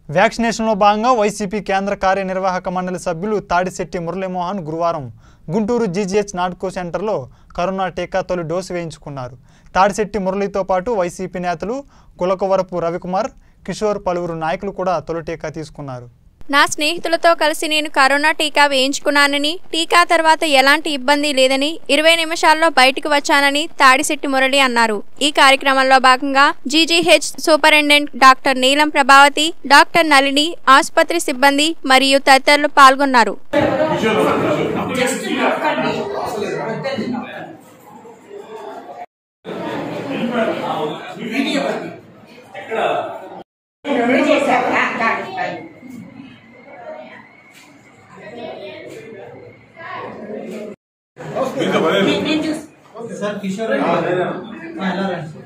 వ్యాక్సినేషన్లో భాగంగా వైసీపీ కేంద్ర కార్యనిర్వాహక మండలి సభ్యులు తాడిశెట్టి మురళీమోహన్ గురువారం గుంటూరు జీజీహెచ్ నాట్కో సెంటర్లో కరోనా టీకా తొలి డోసు వేయించుకున్నారు తాడిశెట్టి మురళితో పాటు వైసీపీ నేతలు కులకవరపు రవికుమార్ కిషోర్ పలువురు నాయకులు కూడా తొలి టీకా తీసుకున్నారు నా స్నేహితులతో కలిసి నేను కరోనా టీకా వేయించుకున్నానని టీకా తర్వాత ఎలాంటి ఇబ్బంది లేదని ఇరవై నిమిషాల్లో బయటకు వచ్చానని తాడిశెట్టి మురళి అన్నారు ఈ కార్యక్రమంలో భాగంగా జీజీహెచ్ సూపరింటెండెంట్ డాక్టర్ నీలం ప్రభావతి డాక్టర్ నళిని ఆసుపత్రి సిబ్బంది మరియు తదితరులు పాల్గొన్నారు సార్ కిషోర్ రెడ్డి. ఆ, ఎలా రండి సార్.